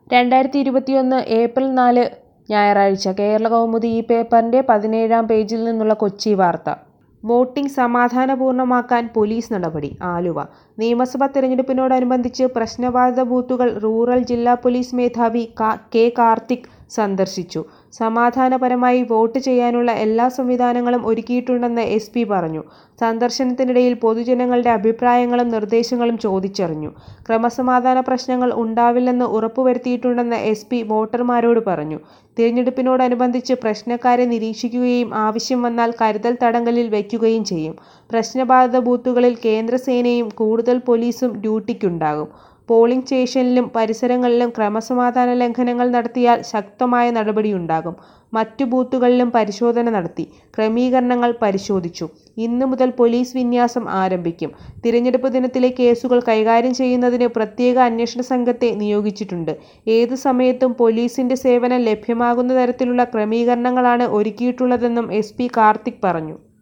രണ്ടായിരത്തി ഇരുപത്തിയൊന്ന് ഏപ്രിൽ നാല് ഞായറാഴ്ച കേരളകൗമുദി ഈ പേപ്പറിന്റെ പതിനേഴാം പേജിൽ നിന്നുള്ള കൊച്ചി വാർത്ത വോട്ടിംഗ് സമാധാനപൂർണ്ണമാക്കാൻ പോലീസ് നടപടി ആലുവ നിയമസഭാ തെരഞ്ഞെടുപ്പിനോടനുബന്ധിച്ച് പ്രശ്നബാധിത ബൂത്തുകൾ റൂറൽ ജില്ലാ പോലീസ് മേധാവി കാ- കെ കാർത്തിക് സന്ദർശിച്ചു സമാധാനപരമായി വോട്ട് ചെയ്യാനുള്ള എല്ലാ സംവിധാനങ്ങളും ഒരുക്കിയിട്ടുണ്ടെന്ന് എസ് പി പറഞ്ഞു സന്ദർശനത്തിനിടയിൽ പൊതുജനങ്ങളുടെ അഭിപ്രായങ്ങളും നിർദ്ദേശങ്ങളും ചോദിച്ചറിഞ്ഞു ക്രമസമാധാന പ്രശ്നങ്ങൾ ഉണ്ടാവില്ലെന്ന് ഉറപ്പുവരുത്തിയിട്ടുണ്ടെന്ന് എസ് പി വോട്ടർമാരോട് പറഞ്ഞു തിരഞ്ഞെടുപ്പിനോടനുബന്ധിച്ച് പ്രശ്നക്കാരെ നിരീക്ഷിക്കുകയും ആവശ്യം വന്നാൽ കരുതൽ തടങ്കലിൽ വയ്ക്കുകയും ചെയ്യും പ്രശ്നബാധിത ബൂത്തുകളിൽ കേന്ദ്രസേനയും കൂടുതൽ പോലീസും ഡ്യൂട്ടിക്കുണ്ടാകും പോളിംഗ് സ്റ്റേഷനിലും പരിസരങ്ങളിലും ക്രമസമാധാന ലംഘനങ്ങൾ നടത്തിയാൽ ശക്തമായ നടപടിയുണ്ടാകും മറ്റു ബൂത്തുകളിലും പരിശോധന നടത്തി ക്രമീകരണങ്ങൾ പരിശോധിച്ചു ഇന്നു മുതൽ പോലീസ് വിന്യാസം ആരംഭിക്കും തിരഞ്ഞെടുപ്പ് ദിനത്തിലെ കേസുകൾ കൈകാര്യം ചെയ്യുന്നതിന് പ്രത്യേക അന്വേഷണ സംഘത്തെ നിയോഗിച്ചിട്ടുണ്ട് ഏതു സമയത്തും പോലീസിന്റെ സേവനം ലഭ്യമാകുന്ന തരത്തിലുള്ള ക്രമീകരണങ്ങളാണ് ഒരുക്കിയിട്ടുള്ളതെന്നും എസ് പി കാർത്തിക് പറഞ്ഞു